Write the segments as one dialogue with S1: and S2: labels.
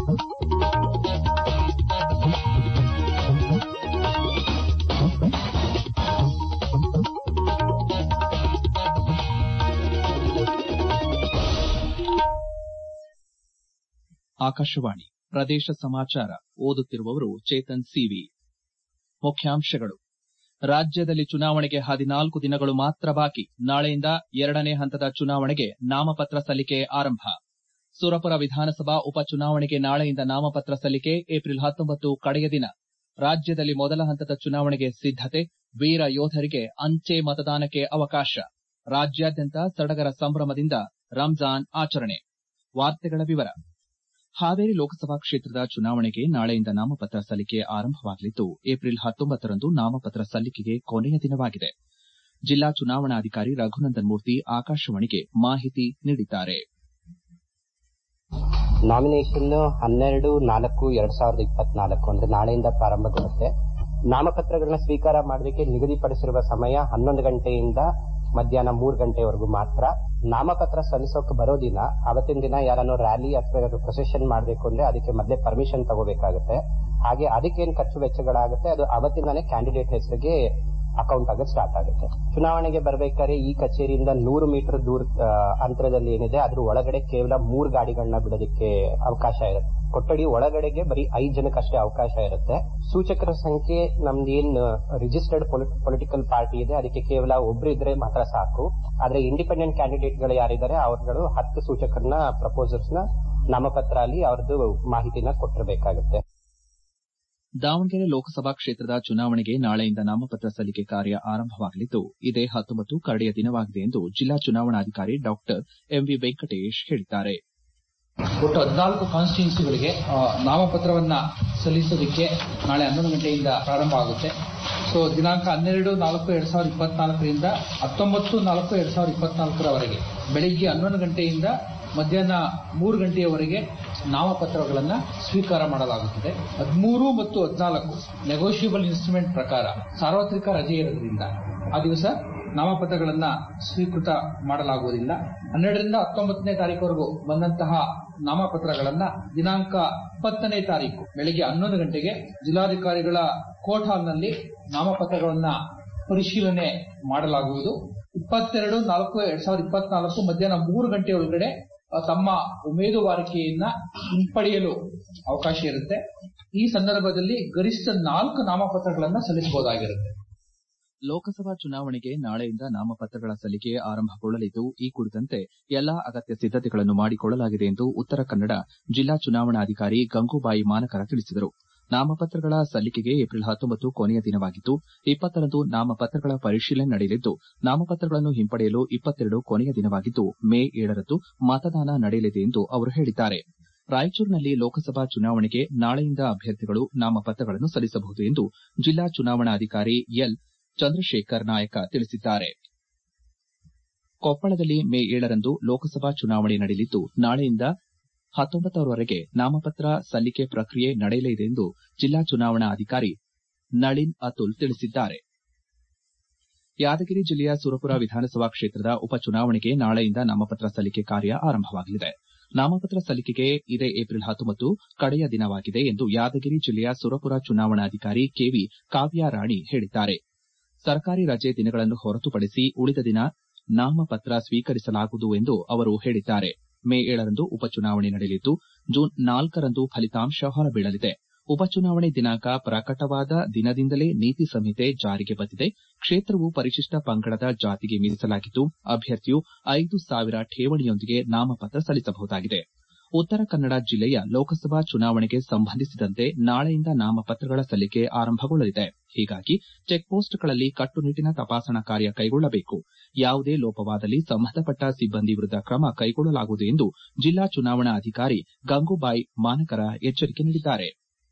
S1: ಆಕಾಶವಾಣಿ ಪ್ರದೇಶ ಸಮಾಚಾರ ಓದುತ್ತಿರುವವರು ಚೇತನ್ ಸಿವಿ ಮುಖ್ಯಾಂಶಗಳು ರಾಜ್ಯದಲ್ಲಿ ಚುನಾವಣೆಗೆ ಹದಿನಾಲ್ಕು ದಿನಗಳು ಮಾತ್ರ ಬಾಕಿ ನಾಳೆಯಿಂದ ಎರಡನೇ ಹಂತದ ಚುನಾವಣೆಗೆ ನಾಮಪತ್ರ ಸಲ್ಲಿಕೆ ಆರಂಭ ಸುರಪುರ ವಿಧಾನಸಭಾ ಉಪಚುನಾವಣೆಗೆ ನಾಳೆಯಿಂದ ನಾಮಪತ್ರ ಸಲ್ಲಿಕೆ ಏಪ್ರಿಲ್ ಹತ್ತೊಂಬತ್ತು ಕಡೆಯ ದಿನ ರಾಜ್ಯದಲ್ಲಿ ಮೊದಲ ಹಂತದ ಚುನಾವಣೆಗೆ ಸಿದ್ದತೆ ವೀರ ಯೋಧರಿಗೆ ಅಂಚೆ ಮತದಾನಕ್ಕೆ ಅವಕಾಶ ರಾಜ್ಯಾದ್ಯಂತ ಸಡಗರ ಸಂಭ್ರಮದಿಂದ ರಂಜಾನ್ ಆಚರಣೆ ವಾರ್ತೆಗಳ ವಿವರ ಹಾವೇರಿ ಲೋಕಸಭಾ ಕ್ಷೇತ್ರದ ಚುನಾವಣೆಗೆ ನಾಳೆಯಿಂದ ನಾಮಪತ್ರ ಸಲ್ಲಿಕೆ ಆರಂಭವಾಗಲಿದ್ದು ಏಪ್ರಿಲ್ ಹತ್ತೊಂಬತ್ತರಂದು ನಾಮಪತ್ರ ಸಲ್ಲಿಕೆಗೆ ಕೊನೆಯ ದಿನವಾಗಿದೆ ಜಿಲ್ಲಾ ಚುನಾವಣಾಧಿಕಾರಿ ರಘುನಂದನ್ ಮೂರ್ತಿ ಆಕಾಶವಾಣಿಗೆ ಮಾಹಿತಿ ನೀಡಿದ್ದಾರೆ
S2: ನಾಮಿನೇಷನ್ ಹನ್ನೆರಡು ನಾಲ್ಕು ಎರಡ್ ಸಾವಿರದ ಇಪ್ಪತ್ನಾಲ್ಕು ಅಂದ್ರೆ ನಾಳೆಯಿಂದ ಪ್ರಾರಂಭಗೊಳ್ಳುತ್ತೆ ನಾಮಪತ್ರಗಳನ್ನ ಸ್ವೀಕಾರ ಮಾಡೋದಕ್ಕೆ ನಿಗದಿಪಡಿಸಿರುವ ಸಮಯ ಹನ್ನೊಂದು ಗಂಟೆಯಿಂದ ಮಧ್ಯಾಹ್ನ ಮೂರು ಗಂಟೆವರೆಗೂ ಮಾತ್ರ ನಾಮಪತ್ರ ಸಲ್ಲಿಸೋಕೆ ಬರೋ ದಿನ ಅವತ್ತಿನ ದಿನ ಯಾರನ್ನೋ ರ್ಯಾಲಿ ಅಥವಾ ಪ್ರೊಸೆಷನ್ ಮಾಡಬೇಕು ಅಂದ್ರೆ ಅದಕ್ಕೆ ಮೊದಲೇ ಪರ್ಮಿಷನ್ ತಗೋಬೇಕಾಗುತ್ತೆ ಹಾಗೆ ಅದಕ್ಕೇನು ಖರ್ಚು ವೆಚ್ಚಗಳಾಗುತ್ತೆ ಅದು ಅವತ್ತಿಂದಾನೇ ಕ್ಯಾಂಡಿಡೇಟ್ ಹೆಸರಿಗೆ ಅಕೌಂಟ್ ಆಗೋದು ಸ್ಟಾರ್ಟ್ ಆಗುತ್ತೆ ಚುನಾವಣೆಗೆ ಬರ್ಬೇಕಾದ್ರೆ ಈ ಕಚೇರಿಯಿಂದ ನೂರು ಮೀಟರ್ ದೂರ ಅಂತರದಲ್ಲಿ ಏನಿದೆ ಅದ್ರ ಒಳಗಡೆ ಕೇವಲ ಮೂರು ಗಾಡಿಗಳನ್ನ ಬಿಡೋದಕ್ಕೆ ಅವಕಾಶ ಇರುತ್ತೆ ಕೊಠಡಿ ಒಳಗಡೆಗೆ ಬರೀ ಐದು ಜನಕ್ಕಷ್ಟೇ ಅವಕಾಶ ಇರುತ್ತೆ ಸೂಚಕರ ಸಂಖ್ಯೆ ನಮ್ದು ಏನ್ ರಿಜಿಸ್ಟರ್ಡ್ ಪೊಲಿಟಿಕಲ್ ಪಾರ್ಟಿ ಇದೆ ಅದಕ್ಕೆ ಕೇವಲ ಒಬ್ರು ಇದ್ರೆ ಮಾತ್ರ ಸಾಕು ಆದ್ರೆ ಇಂಡಿಪೆಂಡೆಂಟ್ ಕ್ಯಾಂಡಿಡೇಟ್ ಗಳು ಯಾರಿದ್ದಾರೆ ಅವ್ರುಗಳು ಹತ್ತು ಸೂಚಕರನ್ನ ಪ್ರಪೋಸರ್ಸ್ ನ ನಾಮಪತ್ರ ಅಲ್ಲಿ ಅವ್ರದ್ದು ಮಾಹಿತಿನ ಕೊಟ್ಟಿರಬೇಕಾಗುತ್ತೆ
S1: ದಾವಣಗೆರೆ ಲೋಕಸಭಾ ಕ್ಷೇತ್ರದ ಚುನಾವಣೆಗೆ ನಾಳೆಯಿಂದ ನಾಮಪತ್ರ ಸಲ್ಲಿಕೆ ಕಾರ್ಯ ಆರಂಭವಾಗಲಿದ್ದು ಇದೇ ಹತ್ತೊಂಬತ್ತು ಕರಡಿಯ ದಿನವಾಗಿದೆ ಎಂದು ಜಿಲ್ಲಾ ಚುನಾವಣಾಧಿಕಾರಿ ಡಾ ಎಂವಿ ವೆಂಕಟೇಶ್ ಹೇಳಿದ್ದಾರೆ
S3: ಒಟ್ಟು ಹದಿನಾಲ್ಕು ಕಾನ್ಸ್ಟಿಟ್ಯೂನ್ಸಿಗಳಿಗೆ ನಾಮಪತ್ರವನ್ನ ಸಲ್ಲಿಸೋದಕ್ಕೆ ನಾಳೆ ಹನ್ನೊಂದು ಗಂಟೆಯಿಂದ ಪ್ರಾರಂಭ ಆಗುತ್ತೆ ಸೊ ದಿನಾಂಕ ಹನ್ನೆರಡು ನಾಲ್ಕು ಎರಡ್ ಸಾವಿರದ ಇಪ್ಪತ್ನಾಲ್ಕರಿಂದ ಹತ್ತೊಂಬತ್ತು ನಾಲ್ಕು ಎರಡ್ ಸಾವಿರದ ಇಪ್ಪತ್ನಾಲ್ಕರವರೆಗೆ ಬೆಳಿಗ್ಗೆ ಹನ್ನೊಂದು ಗಂಟೆಯಿಂದ ಮಧ್ಯಾಹ್ನ ಮೂರು ಗಂಟೆಯವರೆಗೆ ನಾಮಪತ್ರಗಳನ್ನು ಸ್ವೀಕಾರ ಮಾಡಲಾಗುತ್ತದೆ ಹದಿಮೂರು ಮತ್ತು ಹದಿನಾಲ್ಕು ನೆಗೋಷಿಯಬಲ್ ಇನ್ಸ್ಟ್ರೂಮೆಂಟ್ ಪ್ರಕಾರ ಸಾರ್ವತ್ರಿಕ ರಜೆ ಇರೋದ್ರಿಂದ ಆ ದಿವಸ ನಾಮಪತ್ರಗಳನ್ನ ಸ್ವೀಕೃತ ಮಾಡಲಾಗುವುದಿಲ್ಲ ಹನ್ನೆರಡರಿಂದ ಹತ್ತೊಂಬತ್ತನೇ ತಾರೀಕುವರೆಗೂ ಬಂದಂತಹ ನಾಮಪತ್ರಗಳನ್ನ ದಿನಾಂಕ ಇಪ್ಪತ್ತನೇ ತಾರೀಕು ಬೆಳಿಗ್ಗೆ ಹನ್ನೊಂದು ಗಂಟೆಗೆ ಜಿಲ್ಲಾಧಿಕಾರಿಗಳ ಕೋರ್ಟ್ ಹಾಲ್ನಲ್ಲಿ ನಾಮಪತ್ರಗಳನ್ನ ಪರಿಶೀಲನೆ ಮಾಡಲಾಗುವುದು ಇಪ್ಪತ್ತೆರಡು ನಾಲ್ಕು ಎರಡ್ ಸಾವಿರದ ಇಪ್ಪತ್ನಾಲ್ಕು ಮಧ್ಯಾಹ್ನ ಮೂರು ಗಂಟೆ ಒಳಗಡೆ ತಮ್ಮ ಉಮೇದುವಾರಿಕೆಯನ್ನ ಹಿಂಪಡೆಯಲು ಅವಕಾಶ ಇರುತ್ತೆ ಈ ಸಂದರ್ಭದಲ್ಲಿ ಗರಿಷ್ಠ ನಾಲ್ಕು ನಾಮಪತ್ರಗಳನ್ನ ಸಲ್ಲಿಸಬಹುದಾಗಿರುತ್ತೆ
S1: ಲೋಕಸಭಾ ಚುನಾವಣೆಗೆ ನಾಳೆಯಿಂದ ನಾಮಪತ್ರಗಳ ಸಲ್ಲಿಕೆ ಆರಂಭಗೊಳ್ಳಲಿದ್ದು ಈ ಕುರಿತಂತೆ ಎಲ್ಲಾ ಅಗತ್ಯ ಸಿದ್ದತೆಗಳನ್ನು ಮಾಡಿಕೊಳ್ಳಲಾಗಿದೆ ಎಂದು ಉತ್ತರ ಕನ್ನಡ ಜಿಲ್ಲಾ ಚುನಾವಣಾಧಿಕಾರಿ ಗಂಗೂಬಾಯಿ ಮಾನಕರ ತಿಳಿಸಿದರು ನಾಮಪತ್ರಗಳ ಸಲ್ಲಿಕೆಗೆ ಏಪ್ರಿಲ್ ಹತ್ತೊಂಬತ್ತು ಕೊನೆಯ ದಿನವಾಗಿದ್ದು ಇಪ್ಪತ್ತರಂದು ನಾಮಪತ್ರಗಳ ಪರಿಶೀಲನೆ ನಡೆಯಲಿದ್ದು ನಾಮಪತ್ರಗಳನ್ನು ಹಿಂಪಡೆಯಲು ಇಪ್ಪತ್ತೆರಡು ಕೊನೆಯ ದಿನವಾಗಿದ್ದು ಮೇ ಏಳರಂದು ಮತದಾನ ನಡೆಯಲಿದೆ ಎಂದು ಅವರು ಹೇಳಿದ್ದಾರೆ ರಾಯಚೂರಿನಲ್ಲಿ ಲೋಕಸಭಾ ಚುನಾವಣೆಗೆ ನಾಳೆಯಿಂದ ಅಭ್ಯರ್ಥಿಗಳು ನಾಮಪತ್ರಗಳನ್ನು ಸಲ್ಲಿಸಬಹುದು ಎಂದು ಜಿಲ್ಲಾ ಚುನಾವಣಾಧಿಕಾರಿ ಎಲ್ ಚಂದ್ರಶೇಖರ್ ನಾಯಕ ತಿಳಿಸಿದ್ದಾರೆ ಕೊಪ್ಪಳದಲ್ಲಿ ಮೇ ಏಳರಂದು ಲೋಕಸಭಾ ಚುನಾವಣೆ ನಡೆಯಲಿದ್ದು ನಾಳೆಯಿಂದ ಹತ್ತೊಂಬತ್ತರವರೆಗೆ ನಾಮಪತ್ರ ಸಲ್ಲಿಕೆ ಪ್ರಕ್ರಿಯೆ ನಡೆಯಲಿದೆ ಎಂದು ಜಿಲ್ಲಾ ಚುನಾವಣಾಧಿಕಾರಿ ನಳಿನ್ ಅತುಲ್ ತಿಳಿಸಿದ್ದಾರೆ ಯಾದಗಿರಿ ಜಿಲ್ಲೆಯ ಸುರಪುರ ವಿಧಾನಸಭಾ ಕ್ಷೇತ್ರದ ಉಪಚುನಾವಣೆಗೆ ನಾಳೆಯಿಂದ ನಾಮಪತ್ರ ಸಲ್ಲಿಕೆ ಕಾರ್ಯ ಆರಂಭವಾಗಲಿದೆ ನಾಮಪತ್ರ ಸಲ್ಲಿಕೆಗೆ ಇದೇ ಏಪ್ರಿಲ್ ಹತ್ತೊಂಬತ್ತು ಕಡೆಯ ದಿನವಾಗಿದೆ ಎಂದು ಯಾದಗಿರಿ ಜಿಲ್ಲೆಯ ಸುರಪುರ ಚುನಾವಣಾಧಿಕಾರಿ ಕೆವಿ ಕಾವ್ಯಾರಾಣಿ ಹೇಳಿದ್ದಾರೆ ಸರ್ಕಾರಿ ರಜೆ ದಿನಗಳನ್ನು ಹೊರತುಪಡಿಸಿ ಉಳಿದ ದಿನ ನಾಮಪತ್ರ ಸ್ವೀಕರಿಸಲಾಗುವುದು ಎಂದು ಅವರು ಹೇಳಿದ್ದಾರೆ ಮೇ ಏಳರಂದು ಉಪಚುನಾವಣೆ ನಡೆಯಲಿದ್ದು ಜೂನ್ ನಾಲ್ಕರಂದು ಫಲಿತಾಂಶ ಹೊರಬೀಳಲಿದೆ ಉಪಚುನಾವಣೆ ದಿನಾಂಕ ಪ್ರಕಟವಾದ ದಿನದಿಂದಲೇ ನೀತಿ ಸಂಹಿತೆ ಜಾರಿಗೆ ಬಂದಿದೆ ಕ್ಷೇತ್ರವು ಪರಿಶಿಷ್ಟ ಪಂಗಡದ ಜಾತಿಗೆ ಮೀಸಲಾಗಿದ್ದು ಅಭ್ಯರ್ಥಿಯು ಐದು ಸಾವಿರ ಠೇವಣಿಯೊಂದಿಗೆ ನಾಮಪತ್ರ ಸಲ್ಲಿಸಬಹುದಾಗಿದೆ ಉತ್ತರ ಕನ್ನಡ ಜಿಲ್ಲೆಯ ಲೋಕಸಭಾ ಚುನಾವಣೆಗೆ ಸಂಬಂಧಿಸಿದಂತೆ ನಾಳೆಯಿಂದ ನಾಮಪತ್ರಗಳ ಸಲ್ಲಿಕೆ ಆರಂಭಗೊಳ್ಳಲಿದೆ ಹೀಗಾಗಿ ಚೆಕ್ಪೋಸ್ಟ್ಗಳಲ್ಲಿ ಕಟ್ಟುನಿಟ್ಟಿನ ತಪಾಸಣಾ ಕಾರ್ಯ ಕೈಗೊಳ್ಳಬೇಕು ಯಾವುದೇ ಲೋಪವಾದಲ್ಲಿ ಸಂಬಂಧಪಟ್ಟ ಸಿಬ್ಬಂದಿ ವಿರುದ್ದ ಕ್ರಮ ಕೈಗೊಳ್ಳಲಾಗುವುದು ಎಂದು ಜಿಲ್ಲಾ ಚುನಾವಣಾ ಅಧಿಕಾರಿ ಗಂಗೂಬಾಯಿ ಮಾನಕರ ಎಚ್ಚರಿಕೆ ನೀಡಿದ್ದಾರೆ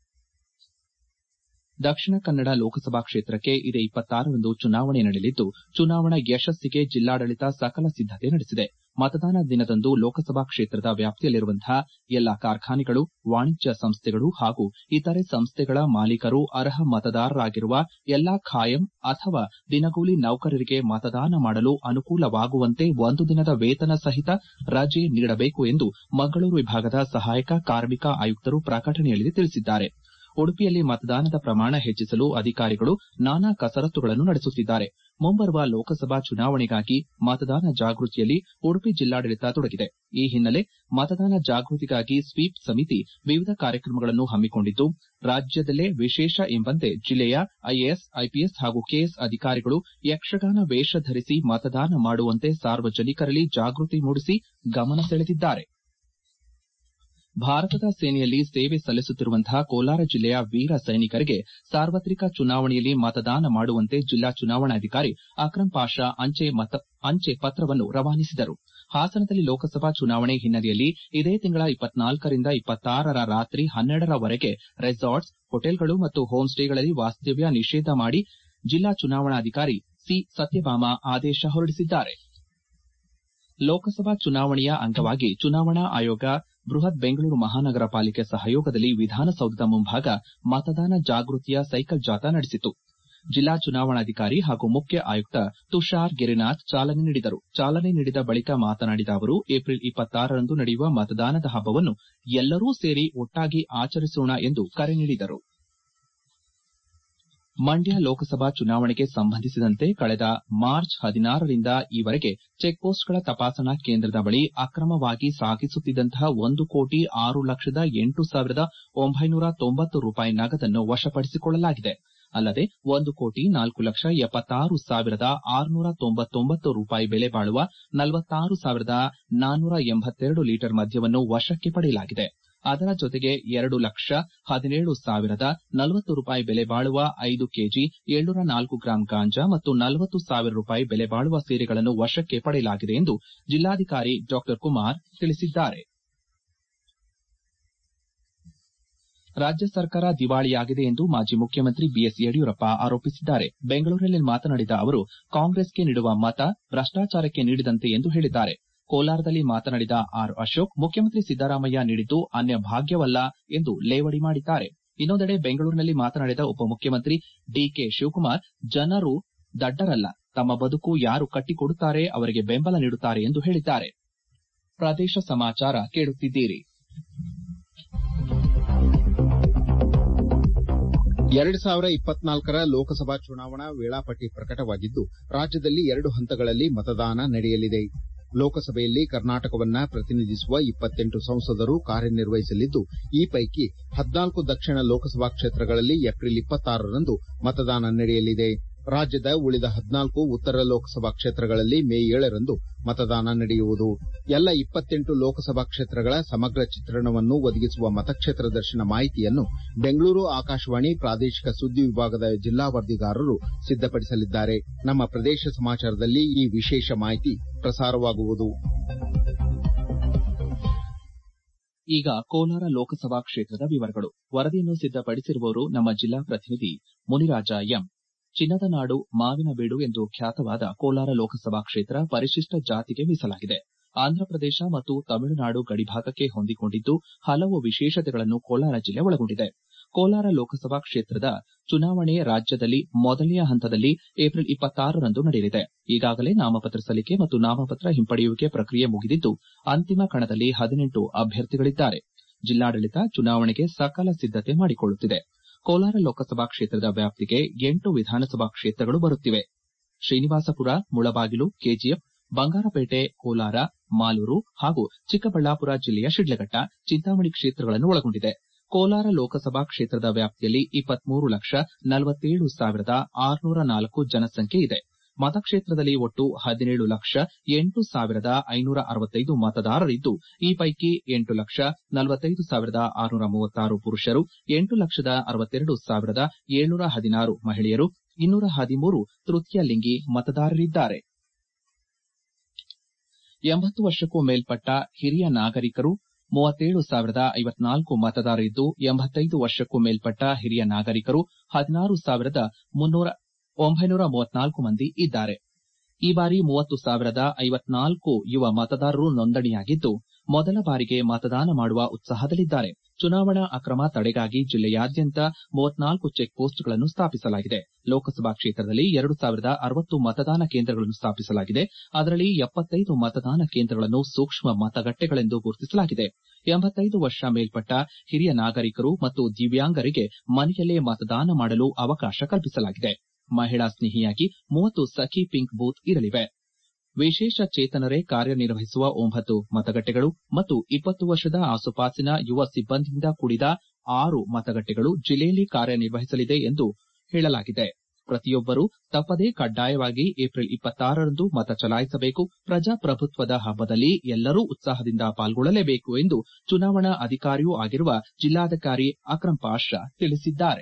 S1: ದಕ್ಷಿಣ ಕನ್ನಡ ಲೋಕಸಭಾ ಕ್ಷೇತ್ರಕ್ಕೆ ಇದೇ ಇಪ್ಪತ್ತಾರರಂದು ಚುನಾವಣೆ ನಡೆಯಲಿದ್ದು ಚುನಾವಣಾ ಯಶಸ್ಸಿಗೆ ಜಿಲ್ಲಾಡಳಿತ ಸಕಲ ಸಿದ್ದತೆ ನಡೆಸಿದೆ ಮತದಾನ ದಿನದಂದು ಲೋಕಸಭಾ ಕ್ಷೇತ್ರದ ವ್ಯಾಪ್ತಿಯಲ್ಲಿರುವಂತಹ ಎಲ್ಲ ಕಾರ್ಖಾನೆಗಳು ವಾಣಿಜ್ಯ ಸಂಸ್ಥೆಗಳು ಹಾಗೂ ಇತರೆ ಸಂಸ್ಥೆಗಳ ಮಾಲೀಕರು ಅರ್ಹ ಮತದಾರರಾಗಿರುವ ಎಲ್ಲಾ ಖಾಯಂ ಅಥವಾ ದಿನಗೂಲಿ ನೌಕರರಿಗೆ ಮತದಾನ ಮಾಡಲು ಅನುಕೂಲವಾಗುವಂತೆ ಒಂದು ದಿನದ ವೇತನ ಸಹಿತ ರಜೆ ನೀಡಬೇಕು ಎಂದು ಮಂಗಳೂರು ವಿಭಾಗದ ಸಹಾಯಕ ಕಾರ್ಮಿಕ ಆಯುಕ್ತರು ಪ್ರಕಟಣೆಯಲ್ಲಿ ತಿಳಿಸಿದ್ದಾರೆ ಉಡುಪಿಯಲ್ಲಿ ಮತದಾನದ ಪ್ರಮಾಣ ಹೆಚ್ಚಿಸಲು ಅಧಿಕಾರಿಗಳು ನಾನಾ ಕಸರತ್ತುಗಳನ್ನು ನಡೆಸುತ್ತಿದ್ದಾರೆ ಮುಂಬರುವ ಲೋಕಸಭಾ ಚುನಾವಣೆಗಾಗಿ ಮತದಾನ ಜಾಗೃತಿಯಲ್ಲಿ ಉಡುಪಿ ಜಿಲ್ಲಾಡಳಿತ ತೊಡಗಿದೆ ಈ ಹಿನ್ನೆಲೆ ಮತದಾನ ಜಾಗೃತಿಗಾಗಿ ಸ್ವೀಪ್ ಸಮಿತಿ ವಿವಿಧ ಕಾರ್ಯಕ್ರಮಗಳನ್ನು ಹಮ್ಮಿಕೊಂಡಿದ್ದು ರಾಜ್ಯದಲ್ಲೇ ವಿಶೇಷ ಎಂಬಂತೆ ಜಿಲ್ಲೆಯ ಐಎಎಸ್ ಐಪಿಎಸ್ ಹಾಗೂ ಕೆಎಸ್ ಅಧಿಕಾರಿಗಳು ಯಕ್ಷಗಾನ ವೇಷ ಧರಿಸಿ ಮತದಾನ ಮಾಡುವಂತೆ ಸಾರ್ವಜನಿಕರಲ್ಲಿ ಜಾಗೃತಿ ಮೂಡಿಸಿ ಗಮನ ಸೆಳೆದಿದ್ದಾರೆ ಭಾರತದ ಸೇನೆಯಲ್ಲಿ ಸೇವೆ ಸಲ್ಲಿಸುತ್ತಿರುವಂತಹ ಕೋಲಾರ ಜಿಲ್ಲೆಯ ವೀರ ಸೈನಿಕರಿಗೆ ಸಾರ್ವತ್ರಿಕ ಚುನಾವಣೆಯಲ್ಲಿ ಮತದಾನ ಮಾಡುವಂತೆ ಜಿಲ್ಲಾ ಚುನಾವಣಾಧಿಕಾರಿ ಅಕ್ರಂ ಪಾಷಾ ಅಂಚೆ ಪತ್ರವನ್ನು ರವಾನಿಸಿದರು ಹಾಸನದಲ್ಲಿ ಲೋಕಸಭಾ ಚುನಾವಣೆ ಹಿನ್ನೆಲೆಯಲ್ಲಿ ಇದೇ ತಿಂಗಳ ಇಪ್ಪತ್ನಾಲ್ಕರಿಂದ ಇಪ್ಪತ್ತಾರರ ರಾತ್ರಿ ಹನ್ನೆರಡರವರೆಗೆ ರೆಸಾರ್ಟ್ಸ್ ಹೋಟೆಲ್ಗಳು ಮತ್ತು ಹೋಂ ಸ್ಟೇಗಳಲ್ಲಿ ವಾಸ್ತವ್ಯ ನಿಷೇಧ ಮಾಡಿ ಜಿಲ್ಲಾ ಚುನಾವಣಾಧಿಕಾರಿ ಸಿ ಸತ್ಯಭಾಮ ಆದೇಶ ಹೊರಡಿಸಿದ್ದಾರೆ ಲೋಕಸಭಾ ಚುನಾವಣೆಯ ಅಂಗವಾಗಿ ಚುನಾವಣಾ ಆಯೋಗ ಬೃಹತ್ ಬೆಂಗಳೂರು ಮಹಾನಗರ ಪಾಲಿಕೆ ಸಹಯೋಗದಲ್ಲಿ ವಿಧಾನಸೌಧದ ಮುಂಭಾಗ ಮತದಾನ ಜಾಗೃತಿಯ ಸೈಕಲ್ ಜಾಥಾ ನಡೆಸಿತು ಜಿಲ್ಲಾ ಚುನಾವಣಾಧಿಕಾರಿ ಹಾಗೂ ಮುಖ್ಯ ಆಯುಕ್ತ ತುಷಾರ್ ಗಿರಿನಾಥ್ ಚಾಲನೆ ನೀಡಿದರು ಚಾಲನೆ ನೀಡಿದ ಬಳಿಕ ಮಾತನಾಡಿದ ಅವರು ಏಪ್ರಿಲ್ ಇಪ್ಪತ್ತಾರರಂದು ನಡೆಯುವ ಮತದಾನದ ಹಬ್ಬವನ್ನು ಎಲ್ಲರೂ ಸೇರಿ ಒಟ್ಟಾಗಿ ಆಚರಿಸೋಣ ಎಂದು ಕರೆ ನೀಡಿದರು ಮಂಡ್ಯ ಲೋಕಸಭಾ ಚುನಾವಣೆಗೆ ಸಂಬಂಧಿಸಿದಂತೆ ಕಳೆದ ಮಾರ್ಚ್ ಹದಿನಾರರಿಂದ ಈವರೆಗೆ ಚೆಕ್ಪೋಸ್ಟ್ಗಳ ತಪಾಸಣಾ ಕೇಂದ್ರದ ಬಳಿ ಅಕ್ರಮವಾಗಿ ಸಾಗಿಸುತ್ತಿದ್ದಂತಹ ಒಂದು ಕೋಟಿ ಆರು ಲಕ್ಷದ ಎಂಟು ಸಾವಿರದ ಒಂಬೈನೂರ ತೊಂಬತ್ತು ರೂಪಾಯಿ ನಗದನ್ನು ವಶಪಡಿಸಿಕೊಳ್ಳಲಾಗಿದೆ ಅಲ್ಲದೆ ಒಂದು ಕೋಟಿ ನಾಲ್ಕು ಲಕ್ಷ ಎಪ್ಪತ್ತಾರು ಸಾವಿರದ ಆರುನೂರ ತೊಂಬತ್ತೊಂಬತ್ತು ರೂಪಾಯಿ ಬೆಲೆ ಬಾಳುವ ನಲವತ್ತಾರು ಸಾವಿರದ ನಾನ್ನೂರ ಎಂಬತ್ತೆರಡು ಲೀಟರ್ ಮದ್ಯವನ್ನು ವಶಕ್ಕೆ ಪಡೆಯಲಾಗಿದೆ ಅದರ ಜೊತೆಗೆ ಎರಡು ಲಕ್ಷ ಹದಿನೇಳು ಸಾವಿರದ ನಲವತ್ತು ರೂಪಾಯಿ ಬೆಲೆ ಬಾಳುವ ಐದು ಕೆಜಿ ಏಳ್ನೂರ ನಾಲ್ಕು ಗ್ರಾಂ ಗಾಂಜಾ ಮತ್ತು ನಲವತ್ತು ಸಾವಿರ ರೂಪಾಯಿ ಬೆಲೆ ಬಾಳುವ ಸೀರೆಗಳನ್ನು ವಶಕ್ಕೆ ಪಡೆಯಲಾಗಿದೆ ಎಂದು ಜಿಲ್ಲಾಧಿಕಾರಿ ಡಾ ಕುಮಾರ್ ತಿಳಿಸಿದ್ದಾರೆ ರಾಜ್ಯ ಸರ್ಕಾರ ದಿವಾಳಿಯಾಗಿದೆ ಎಂದು ಮಾಜಿ ಮುಖ್ಯಮಂತ್ರಿ ಬಿಎಸ್ ಯಡಿಯೂರಪ್ಪ ಆರೋಪಿಸಿದ್ದಾರೆ ಬೆಂಗಳೂರಿನಲ್ಲಿ ಮಾತನಾಡಿದ ಅವರು ಕಾಂಗ್ರೆಸ್ಗೆ ನೀಡುವ ಮತ ಭ್ರಷ್ಟಾಚಾರಕ್ಕೆ ನೀಡಿದಂತೆ ಎಂದು ಹೇಳಿದ್ದಾರೆ ಕೋಲಾರದಲ್ಲಿ ಮಾತನಾಡಿದ ಆರ್ ಅಶೋಕ್ ಮುಖ್ಯಮಂತ್ರಿ ಸಿದ್ದರಾಮಯ್ಯ ನೀಡಿದ್ದು ಅನ್ಯ ಭಾಗ್ಯವಲ್ಲ ಎಂದು ಲೇವಡಿ ಮಾಡಿದ್ದಾರೆ ಇನ್ನೊಂದೆಡೆ ಬೆಂಗಳೂರಿನಲ್ಲಿ ಮಾತನಾಡಿದ ಉಪಮುಖ್ಯಮಂತ್ರಿ ಡಿಕೆ ಶಿವಕುಮಾರ್ ಜನರು ದಡ್ಡರಲ್ಲ ತಮ್ಮ ಬದುಕು ಯಾರು ಕಟ್ಟಿಕೊಡುತ್ತಾರೆ ಅವರಿಗೆ ಬೆಂಬಲ ನೀಡುತ್ತಾರೆ ಎಂದು ಹೇಳಿದ್ದಾರೆ ಪ್ರದೇಶ ಸಮಾಚಾರ ಕೇಳುತ್ತಿದ್ದೀರಿ
S4: ಎರಡ್ ಸಾವಿರ ಇಪ್ಪತ್ನಾಲ್ಕರ ಲೋಕಸಭಾ ಚುನಾವಣಾ ವೇಳಾಪಟ್ಟಿ ಪ್ರಕಟವಾಗಿದ್ದು ರಾಜ್ಯದಲ್ಲಿ ಎರಡು ಹಂತಗಳಲ್ಲಿ ಮತದಾನ ನಡೆಯಲಿದೆ ಲೋಕಸಭೆಯಲ್ಲಿ ಕರ್ನಾಟಕವನ್ನ ಪ್ರತಿನಿಧಿಸುವ ಇಪ್ಪತ್ತೆಂಟು ಸಂಸದರು ಕಾರ್ಯನಿರ್ವಹಿಸಲಿದ್ದು ಈ ಪೈಕಿ ಹದ್ನಾಲ್ಕು ದಕ್ಷಿಣ ಲೋಕಸಭಾ ಕ್ಷೇತ್ರಗಳಲ್ಲಿ ಏಪ್ರಿಲ್ ಇಪ್ಪತ್ತಾರರಂದು ಮತದಾನ ನಡೆಯಲಿದೆ ರಾಜ್ಯದ ಉಳಿದ ಹದ್ನಾಲ್ಕು ಉತ್ತರ ಲೋಕಸಭಾ ಕ್ಷೇತ್ರಗಳಲ್ಲಿ ಮೇ ಏಳರಂದು ಮತದಾನ ನಡೆಯುವುದು ಎಲ್ಲ ಇಪ್ಪತ್ತೆಂಟು ಲೋಕಸಭಾ ಕ್ಷೇತ್ರಗಳ ಸಮಗ್ರ ಚಿತ್ರಣವನ್ನು ಒದಗಿಸುವ ಮತಕ್ಷೇತ್ರ ದರ್ಶನ ಮಾಹಿತಿಯನ್ನು ಬೆಂಗಳೂರು ಆಕಾಶವಾಣಿ ಪ್ರಾದೇಶಿಕ ಸುದ್ದಿ ವಿಭಾಗದ ಜಿಲ್ಲಾ ವರದಿಗಾರರು ಸಿದ್ದಪಡಿಸಲಿದ್ದಾರೆ ನಮ್ಮ ಪ್ರದೇಶ ಸಮಾಚಾರದಲ್ಲಿ ಈ ವಿಶೇಷ ಮಾಹಿತಿ ಪ್ರಸಾರವಾಗುವುದು
S1: ಈಗ ಕೋಲಾರ ಲೋಕಸಭಾ ಕ್ಷೇತ್ರದ ವಿವರಗಳು ವರದಿಯನ್ನು ಸಿದ್ದಪಡಿಸಿರುವವರು ನಮ್ಮ ಜಿಲ್ಲಾ ಪ್ರತಿನಿಧಿ ಮುನಿರಾಜ ಎಂ ಚಿನ್ನದ ನಾಡು ಮಾವಿನ ಬೀಡು ಎಂದು ಖ್ಯಾತವಾದ ಕೋಲಾರ ಲೋಕಸಭಾ ಕ್ಷೇತ್ರ ಪರಿಶಿಷ್ಟ ಜಾತಿಗೆ ಮೀಸಲಾಗಿದೆ ಆಂಧ್ರಪ್ರದೇಶ ಮತ್ತು ತಮಿಳುನಾಡು ಗಡಿಭಾಗಕ್ಕೆ ಹೊಂದಿಕೊಂಡಿದ್ದು ಹಲವು ವಿಶೇಷತೆಗಳನ್ನು ಕೋಲಾರ ಜಿಲ್ಲೆ ಒಳಗೊಂಡಿದೆ ಕೋಲಾರ ಲೋಕಸಭಾ ಕ್ಷೇತ್ರದ ಚುನಾವಣೆ ರಾಜ್ಯದಲ್ಲಿ ಮೊದಲನೆಯ ಹಂತದಲ್ಲಿ ಏಪ್ರಿಲ್ ಇಪ್ಪತ್ತಾರರಂದು ನಡೆಯಲಿದೆ ಈಗಾಗಲೇ ನಾಮಪತ್ರ ಸಲ್ಲಿಕೆ ಮತ್ತು ನಾಮಪತ್ರ ಹಿಂಪಡೆಯುವಿಕೆ ಪ್ರಕ್ರಿಯೆ ಮುಗಿದಿದ್ದು ಅಂತಿಮ ಕಣದಲ್ಲಿ ಹದಿನೆಂಟು ಅಭ್ಯರ್ಥಿಗಳಿದ್ದಾರೆ ಜಿಲ್ಲಾಡಳಿತ ಚುನಾವಣೆಗೆ ಸಕಲ ಸಿದ್ದತೆ ಮಾಡಿಕೊಳ್ಳುತ್ತಿದೆ ಕೋಲಾರ ಲೋಕಸಭಾ ಕ್ಷೇತ್ರದ ವ್ಯಾಪ್ತಿಗೆ ಎಂಟು ವಿಧಾನಸಭಾ ಕ್ಷೇತ್ರಗಳು ಬರುತ್ತಿವೆ ಶ್ರೀನಿವಾಸಪುರ ಮುಳಬಾಗಿಲು ಕೆಜಿಎಫ್ ಬಂಗಾರಪೇಟೆ ಕೋಲಾರ ಮಾಲೂರು ಹಾಗೂ ಚಿಕ್ಕಬಳ್ಳಾಪುರ ಜಿಲ್ಲೆಯ ಶಿಡ್ಲಘಟ್ಟ ಚಿಂತಾಮಣಿ ಕ್ಷೇತ್ರಗಳನ್ನು ಒಳಗೊಂಡಿದೆ ಕೋಲಾರ ಲೋಕಸಭಾ ಕ್ಷೇತ್ರದ ವ್ಯಾಪ್ತಿಯಲ್ಲಿ ಇಪ್ಪತ್ಮೂರು ಲಕ್ಷ ನಲವತ್ತೇಳು ಸಾವಿರದ ಆರುನೂರ ನಾಲ್ಕು ಜನಸಂಖ್ಯೆ ಇದೆ ಮತಕ್ಷೇತ್ರದಲ್ಲಿ ಒಟ್ಟು ಹದಿನೇಳು ಲಕ್ಷ ಎಂಟು ಸಾವಿರದ ಐನೂರ ಅರವತ್ತೈದು ಮತದಾರರಿದ್ದು ಈ ಪೈಕಿ ಎಂಟು ಲಕ್ಷ ನಲವತ್ತೈದು ಸಾವಿರದ ಆರುನೂರ ಮೂವತ್ತಾರು ಪುರುಷರು ಎಂಟು ಲಕ್ಷದ ಅರವತ್ತೆರಡು ಸಾವಿರದ ಏಳ್ನೂರ ಹದಿನಾರು ಮಹಿಳೆಯರು ಇನ್ನೂರ ಹದಿಮೂರು ತೃತೀಯ ಲಿಂಗಿ ಮತದಾರರಿದ್ದಾರೆ ಎಂಬತ್ತು ವರ್ಷಕ್ಕೂ ಮೇಲ್ಪಟ್ಟ ಹಿರಿಯ ನಾಗರಿಕರು ಮೂವತ್ತೇಳು ಸಾವಿರದ ಐವತ್ನಾಲ್ಕು ಮತದಾರರಿದ್ದು ಎಂಬತ್ತೈದು ವರ್ಷಕ್ಕೂ ಮೇಲ್ಪಟ್ಟ ಹಿರಿಯ ನಾಗರಿಕರು ಹದಿನಾರು ಸಾವಿರದ ಒಂಬೈನೂರ ಮೂವತ್ನಾಲ್ಕು ಮಂದಿ ಇದ್ದಾರೆ ಈ ಬಾರಿ ಮೂವತ್ತು ಸಾವಿರದ ಐವತ್ನಾಲ್ಕು ಯುವ ಮತದಾರರು ನೋಂದಣಿಯಾಗಿದ್ದು ಮೊದಲ ಬಾರಿಗೆ ಮತದಾನ ಮಾಡುವ ಉತ್ಸಾಹದಲ್ಲಿದ್ದಾರೆ ಚುನಾವಣಾ ಅಕ್ರಮ ತಡೆಗಾಗಿ ಜಿಲ್ಲೆಯಾದ್ಯಂತ ಮೂವತ್ನಾಲ್ಕು ಚೆಕ್ ಪೋಸ್ಟ್ಗಳನ್ನು ಸ್ಥಾಪಿಸಲಾಗಿದೆ ಲೋಕಸಭಾ ಕ್ಷೇತ್ರದಲ್ಲಿ ಎರಡು ಸಾವಿರದ ಅರವತ್ತು ಮತದಾನ ಕೇಂದ್ರಗಳನ್ನು ಸ್ಥಾಪಿಸಲಾಗಿದೆ ಅದರಲ್ಲಿ ಎಪ್ಪತ್ತೈದು ಮತದಾನ ಕೇಂದ್ರಗಳನ್ನು ಸೂಕ್ಷ್ಮ ಮತಗಟ್ಟೆಗಳೆಂದು ಗುರುತಿಸಲಾಗಿದೆ ಎಂಬತ್ತೈದು ವರ್ಷ ಮೇಲ್ಪಟ್ಟ ಹಿರಿಯ ನಾಗರಿಕರು ಮತ್ತು ದಿವ್ಯಾಂಗರಿಗೆ ಮನೆಯಲ್ಲೇ ಮತದಾನ ಮಾಡಲು ಅವಕಾಶ ಕಲ್ಪಿಸಲಾಗಿದೆ ಮಹಿಳಾ ಸ್ನೇಹಿಯಾಗಿ ಮೂವತ್ತು ಸಖಿ ಪಿಂಕ್ ಬೂತ್ ಇರಲಿವೆ ವಿಶೇಷ ಚೇತನರೇ ಕಾರ್ಯನಿರ್ವಹಿಸುವ ಒಂಬತ್ತು ಮತಗಟ್ಟೆಗಳು ಮತ್ತು ಇಪ್ಪತ್ತು ವರ್ಷದ ಆಸುಪಾಸಿನ ಯುವ ಸಿಬ್ಬಂದಿಯಿಂದ ಕೂಡಿದ ಆರು ಮತಗಟ್ಟೆಗಳು ಜಿಲ್ಲೆಯಲ್ಲಿ ಕಾರ್ಯನಿರ್ವಹಿಸಲಿದೆ ಎಂದು ಹೇಳಲಾಗಿದೆ ಪ್ರತಿಯೊಬ್ಬರೂ ತಪ್ಪದೇ ಕಡ್ಡಾಯವಾಗಿ ಏಪ್ರಿಲ್ ಇಪ್ಪತ್ತಾರರಂದು ಮತ ಚಲಾಯಿಸಬೇಕು ಪ್ರಜಾಪ್ರಭುತ್ವದ ಹಬ್ಬದಲ್ಲಿ ಎಲ್ಲರೂ ಉತ್ಸಾಹದಿಂದ ಪಾಲ್ಗೊಳ್ಳಲೇಬೇಕು ಎಂದು ಚುನಾವಣಾ ಅಧಿಕಾರಿಯೂ ಆಗಿರುವ ಜಿಲ್ಲಾಧಿಕಾರಿ ಅಕ್ರಂ ಪಾಷಾ ತಿಳಿಸಿದ್ದಾರೆ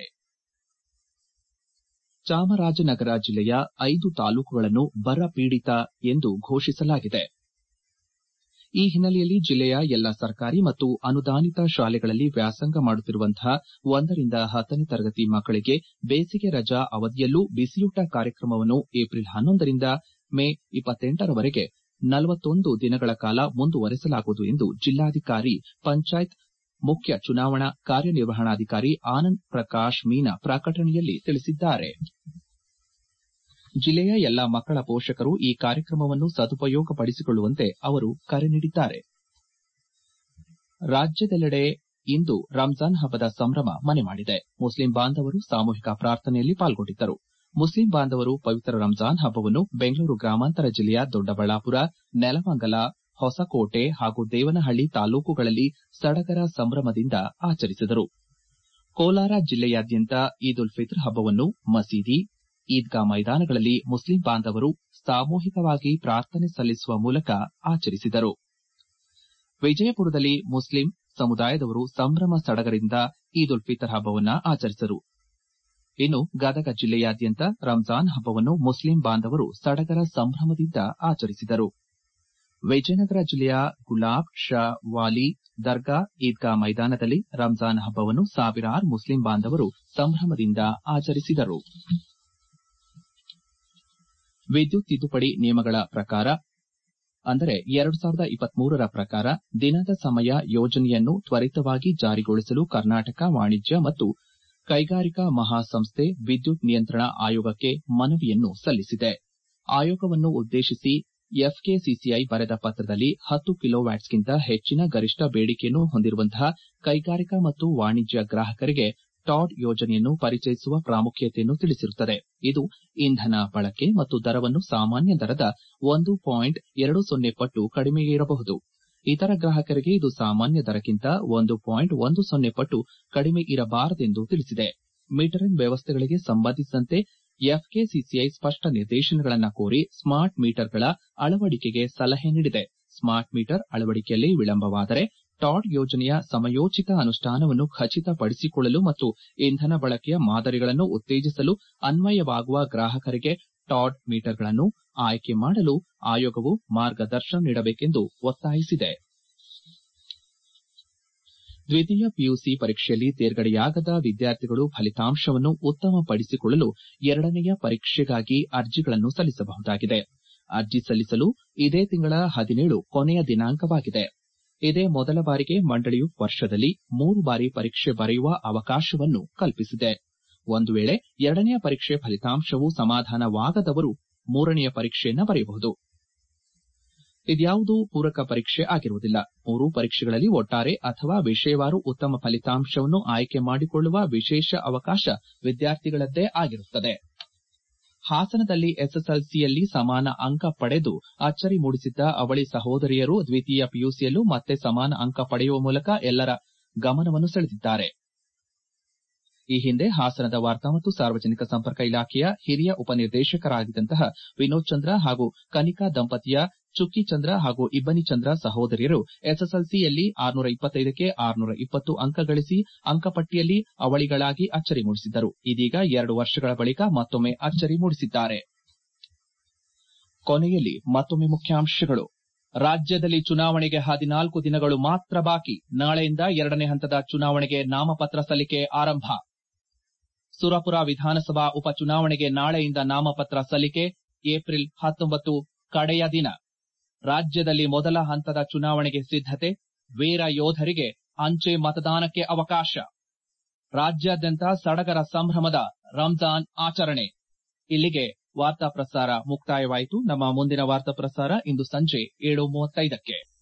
S1: ಚಾಮರಾಜನಗರ ಜಿಲ್ಲೆಯ ಐದು ತಾಲೂಕುಗಳನ್ನು ಬರ ಪೀಡಿತ ಎಂದು ಘೋಷಿಸಲಾಗಿದೆ ಈ ಹಿನ್ನೆಲೆಯಲ್ಲಿ ಜಿಲ್ಲೆಯ ಎಲ್ಲ ಸರ್ಕಾರಿ ಮತ್ತು ಅನುದಾನಿತ ಶಾಲೆಗಳಲ್ಲಿ ವ್ಯಾಸಂಗ ಮಾಡುತ್ತಿರುವಂತಹ ಒಂದರಿಂದ ಹತ್ತನೇ ತರಗತಿ ಮಕ್ಕಳಿಗೆ ಬೇಸಿಗೆ ರಜಾ ಅವಧಿಯಲ್ಲೂ ಬಿಸಿಯೂಟ ಕಾರ್ಯಕ್ರಮವನ್ನು ಏಪ್ರಿಲ್ ಹನ್ನೊಂದರಿಂದ ಮೇ ಇಪ್ಪತ್ತೆಂಟರವರೆಗೆ ನಲವತ್ತೊಂದು ದಿನಗಳ ಕಾಲ ಮುಂದುವರೆಸಲಾಗುವುದು ಎಂದು ಜಿಲ್ಲಾಧಿಕಾರಿ ಪಂಚಾಯತ್ ಮುಖ್ಯ ಚುನಾವಣಾ ಕಾರ್ಯನಿರ್ವಹಣಾಧಿಕಾರಿ ಆನಂದ್ ಪ್ರಕಾಶ್ ಮೀನಾ ಪ್ರಕಟಣೆಯಲ್ಲಿ ತಿಳಿಸಿದ್ದಾರೆ ಜಿಲ್ಲೆಯ ಎಲ್ಲಾ ಮಕ್ಕಳ ಪೋಷಕರು ಈ ಕಾರ್ಯಕ್ರಮವನ್ನು ಸದುಪಯೋಗಪಡಿಸಿಕೊಳ್ಳುವಂತೆ ಅವರು ಕರೆ ನೀಡಿದ್ದಾರೆ ರಾಜ್ಯದೆಲ್ಲೆಡೆ ಇಂದು ರಂಜಾನ್ ಹಬ್ಬದ ಸಂಭ್ರಮ ಮನೆ ಮಾಡಿದೆ ಮುಸ್ಲಿಂ ಬಾಂಧವರು ಸಾಮೂಹಿಕ ಪ್ರಾರ್ಥನೆಯಲ್ಲಿ ಪಾಲ್ಗೊಂಡಿದ್ದರು ಮುಸ್ಲಿಂ ಬಾಂಧವರು ಪವಿತ್ರ ರಂಜಾನ್ ಹಬ್ಬವನ್ನು ಬೆಂಗಳೂರು ಗ್ರಾಮಾಂತರ ಜಿಲ್ಲೆಯ ದೊಡ್ಡಬಳ್ಳಾಪುರ ನೆಲಮಂಗಲ ಹೊಸಕೋಟೆ ಹಾಗೂ ದೇವನಹಳ್ಳಿ ತಾಲೂಕುಗಳಲ್ಲಿ ಸಡಗರ ಸಂಭ್ರಮದಿಂದ ಆಚರಿಸಿದರು ಕೋಲಾರ ಜಿಲ್ಲೆಯಾದ್ಯಂತ ಈದ್ ಉಲ್ ಫಿತ್ರ್ ಹಬ್ಬವನ್ನು ಮಸೀದಿ ಈದ್ಗಾ ಮೈದಾನಗಳಲ್ಲಿ ಮುಸ್ಲಿಂ ಬಾಂಧವರು ಸಾಮೂಹಿಕವಾಗಿ ಪ್ರಾರ್ಥನೆ ಸಲ್ಲಿಸುವ ಮೂಲಕ ಆಚರಿಸಿದರು ವಿಜಯಪುರದಲ್ಲಿ ಮುಸ್ಲಿಂ ಸಮುದಾಯದವರು ಸಂಭ್ರಮ ಸಡಗರದಿಂದ ಈದ್ ಉಲ್ ಫಿತರ್ ಹಬ್ಬವನ್ನು ಆಚರಿಸಿದರು ಇನ್ನು ಗದಗ ಜಿಲ್ಲೆಯಾದ್ಯಂತ ರಂಜಾನ್ ಹಬ್ಬವನ್ನು ಮುಸ್ಲಿಂ ಬಾಂಧವರು ಸಡಗರ ಸಂಭ್ರಮದಿಂದ ಆಚರಿಸಿದರು ವಿಜಯನಗರ ಜಿಲ್ಲೆಯ ಗುಲಾಬ್ ಶಾ ವಾಲಿ ದರ್ಗಾ ಈದ್ಗಾ ಮೈದಾನದಲ್ಲಿ ರಂಜಾನ್ ಹಬ್ಬವನ್ನು ಸಾವಿರಾರು ಮುಸ್ಲಿಂ ಬಾಂಧವರು ಸಂಭ್ರಮದಿಂದ ಆಚರಿಸಿದರು ವಿದ್ಯುತ್ ತಿದ್ದುಪಡಿ ನಿಯಮಗಳ ಪ್ರಕಾರ ಅಂದರೆ ಎರಡು ಸಾವಿರದ ಇಪ್ಪತ್ಮೂರರ ಪ್ರಕಾರ ದಿನದ ಸಮಯ ಯೋಜನೆಯನ್ನು ತ್ವರಿತವಾಗಿ ಜಾರಿಗೊಳಿಸಲು ಕರ್ನಾಟಕ ವಾಣಿಜ್ಯ ಮತ್ತು ಕೈಗಾರಿಕಾ ಮಹಾಸಂಸ್ಥೆ ವಿದ್ಯುತ್ ನಿಯಂತ್ರಣ ಆಯೋಗಕ್ಕೆ ಮನವಿಯನ್ನು ಸಲ್ಲಿಸಿದೆ ಆಯೋಗವನ್ನು ಉದ್ದೇಶಿಸಿ ಎಫ್ಕೆಸಿಸಿಐ ಬರೆದ ಪತ್ರದಲ್ಲಿ ಹತ್ತು ಕಿಲೋವ್ಯಾಟ್ಸ್ಗಿಂತ ಹೆಚ್ಚಿನ ಗರಿಷ್ಠ ಬೇಡಿಕೆಯನ್ನು ಹೊಂದಿರುವಂತಹ ಕೈಗಾರಿಕಾ ಮತ್ತು ವಾಣಿಜ್ಯ ಗ್ರಾಹಕರಿಗೆ ಟಾಡ್ ಯೋಜನೆಯನ್ನು ಪರಿಚಯಿಸುವ ಪ್ರಾಮುಖ್ಯತೆಯನ್ನು ತಿಳಿಸಿರುತ್ತದೆ ಇದು ಇಂಧನ ಬಳಕೆ ಮತ್ತು ದರವನ್ನು ಸಾಮಾನ್ಯ ದರದ ಒಂದು ಪಾಯಿಂಟ್ ಎರಡು ಸೊನ್ನೆ ಪಟ್ಟು ಕಡಿಮೆಯಿರಬಹುದು ಇತರ ಗ್ರಾಹಕರಿಗೆ ಇದು ಸಾಮಾನ್ಯ ದರಕ್ಕಿಂತ ಒಂದು ಪಾಯಿಂಟ್ ಒಂದು ಸೊನ್ನೆ ಪಟ್ಟು ಕಡಿಮೆ ಇರಬಾರದೆಂದು ತಿಳಿಸಿದೆ ಮೀಟರಿಂಗ್ ವ್ಯವಸ್ಥೆಗಳಿಗೆ ಸಂಬಂಧಿಸಿದಂತೆ ಎಫ್ಕೆಸಿಸಿಐ ಸ್ಪಷ್ಟ ನಿರ್ದೇಶನಗಳನ್ನು ಕೋರಿ ಸ್ಮಾರ್ಟ್ ಮೀಟರ್ಗಳ ಅಳವಡಿಕೆಗೆ ಸಲಹೆ ನೀಡಿದೆ ಸ್ಮಾರ್ಟ್ ಮೀಟರ್ ಅಳವಡಿಕೆಯಲ್ಲಿ ವಿಳಂಬವಾದರೆ ಟಾಡ್ ಯೋಜನೆಯ ಸಮಯೋಚಿತ ಅನುಷ್ಠಾನವನ್ನು ಖಚಿತಪಡಿಸಿಕೊಳ್ಳಲು ಮತ್ತು ಇಂಧನ ಬಳಕೆಯ ಮಾದರಿಗಳನ್ನು ಉತ್ತೇಜಿಸಲು ಅನ್ವಯವಾಗುವ ಗ್ರಾಹಕರಿಗೆ ಟಾಡ್ ಮೀಟರ್ಗಳನ್ನು ಆಯ್ಕೆ ಮಾಡಲು ಆಯೋಗವು ಮಾರ್ಗದರ್ಶನ ನೀಡಬೇಕೆಂದು ಒತ್ತಾಯಿಸಿದೆ ದ್ವಿತೀಯ ಪಿಯುಸಿ ಪರೀಕ್ಷೆಯಲ್ಲಿ ತೇರ್ಗಡೆಯಾಗದ ವಿದ್ಯಾರ್ಥಿಗಳು ಫಲಿತಾಂಶವನ್ನು ಉತ್ತಮಪಡಿಸಿಕೊಳ್ಳಲು ಎರಡನೆಯ ಪರೀಕ್ಷೆಗಾಗಿ ಅರ್ಜಿಗಳನ್ನು ಸಲ್ಲಿಸಬಹುದಾಗಿದೆ ಅರ್ಜಿ ಸಲ್ಲಿಸಲು ಇದೇ ತಿಂಗಳ ಹದಿನೇಳು ಕೊನೆಯ ದಿನಾಂಕವಾಗಿದೆ ಇದೇ ಮೊದಲ ಬಾರಿಗೆ ಮಂಡಳಿಯು ವರ್ಷದಲ್ಲಿ ಮೂರು ಬಾರಿ ಪರೀಕ್ಷೆ ಬರೆಯುವ ಅವಕಾಶವನ್ನು ಕಲ್ಪಿಸಿದೆ ಒಂದು ವೇಳೆ ಎರಡನೆಯ ಪರೀಕ್ಷೆ ಫಲಿತಾಂಶವು ಸಮಾಧಾನವಾಗದವರು ಮೂರನೆಯ ಪರೀಕ್ಷೆಯನ್ನು ಬರೆಯಬಹುದು ಇದ್ಯಾವುದೂ ಪೂರಕ ಪರೀಕ್ಷೆ ಆಗಿರುವುದಿಲ್ಲ ಮೂರೂ ಪರೀಕ್ಷೆಗಳಲ್ಲಿ ಒಟ್ಟಾರೆ ಅಥವಾ ವಿಷಯವಾರು ಉತ್ತಮ ಫಲಿತಾಂಶವನ್ನು ಆಯ್ಕೆ ಮಾಡಿಕೊಳ್ಳುವ ವಿಶೇಷ ಅವಕಾಶ ವಿದ್ಯಾರ್ಥಿಗಳದ್ದೇ ಆಗಿರುತ್ತದೆ ಹಾಸನದಲ್ಲಿ ಎಸ್ಎಸ್ಎಲ್ಸಿಯಲ್ಲಿ ಸಮಾನ ಅಂಕ ಪಡೆದು ಅಚ್ಚರಿ ಮೂಡಿಸಿದ್ದ ಅವಳಿ ಸಹೋದರಿಯರು ದ್ವಿತೀಯ ಪಿಯುಸಿಯಲ್ಲೂ ಮತ್ತೆ ಸಮಾನ ಅಂಕ ಪಡೆಯುವ ಮೂಲಕ ಎಲ್ಲರ ಗಮನವನ್ನು ಸೆಳೆದಿದ್ದಾರೆ ಈ ಹಿಂದೆ ಹಾಸನದ ವಾರ್ತಾ ಮತ್ತು ಸಾರ್ವಜನಿಕ ಸಂಪರ್ಕ ಇಲಾಖೆಯ ಹಿರಿಯ ಉಪನಿರ್ದೇಶಕರಾಗಿದ್ದಂತಹ ವಿನೋದ್ ಚಂದ್ರ ಹಾಗೂ ಕನಿಕಾ ದಂಪತಿಯ ಚುಕ್ಕಿ ಚಂದ್ರ ಹಾಗೂ ಇಬ್ಬನಿ ಚಂದ್ರ ಸಹೋದರಿಯರು ಎಸ್ಎಸ್ಎಲ್ಸಿಯಲ್ಲಿ ಆರ್ನೂರ ಇಪ್ಪತ್ತೈದಕ್ಕೆ ಆರ್ನೂರ ಇಪ್ಪತ್ತು ಅಂಕ ಗಳಿಸಿ ಅಂಕಪಟ್ಟಿಯಲ್ಲಿ ಅವಳಿಗಳಾಗಿ ಅಚ್ಚರಿ ಮೂಡಿಸಿದ್ದರು ಇದೀಗ ಎರಡು ವರ್ಷಗಳ ಬಳಿಕ ಮತ್ತೊಮ್ಮೆ ಅಚ್ಚರಿ ಮೂಡಿಸಿದ್ದಾರೆ ಕೊನೆಯಲ್ಲಿ ಮತ್ತೊಮ್ಮೆ ಮುಖ್ಯಾಂಶಗಳು ರಾಜ್ಯದಲ್ಲಿ ಚುನಾವಣೆಗೆ ಹದಿನಾಲ್ಕು ದಿನಗಳು ಮಾತ್ರ ಬಾಕಿ ನಾಳೆಯಿಂದ ಎರಡನೇ ಹಂತದ ಚುನಾವಣೆಗೆ ನಾಮಪತ್ರ ಸಲ್ಲಿಕೆ ಆರಂಭ ಸುರಪುರ ವಿಧಾನಸಭಾ ಉಪಚುನಾವಣೆಗೆ ನಾಳೆಯಿಂದ ನಾಮಪತ್ರ ಸಲ್ಲಿಕೆ ಏಪ್ರಿಲ್ ಹತ್ತೊಂಬತ್ತು ಕಡೆಯ ದಿನ ರಾಜ್ಯದಲ್ಲಿ ಮೊದಲ ಹಂತದ ಚುನಾವಣೆಗೆ ಸಿದ್ದತೆ ವೀರ ಯೋಧರಿಗೆ ಅಂಚೆ ಮತದಾನಕ್ಕೆ ಅವಕಾಶ ರಾಜ್ಯಾದ್ಯಂತ ಸಡಗರ ಸಂಭ್ರಮದ ರಂಜಾನ್ ಆಚರಣೆ ಇಲ್ಲಿಗೆ ವಾರ್ತಾ ಪ್ರಸಾರ ಮುಕ್ತಾಯವಾಯಿತು ನಮ್ಮ ಮುಂದಿನ ವಾರ್ತಾ ಪ್ರಸಾರ ಇಂದು ಸಂಜೆ ಏಳು ಮೂವತ್ತೈದಕ್ಕೆ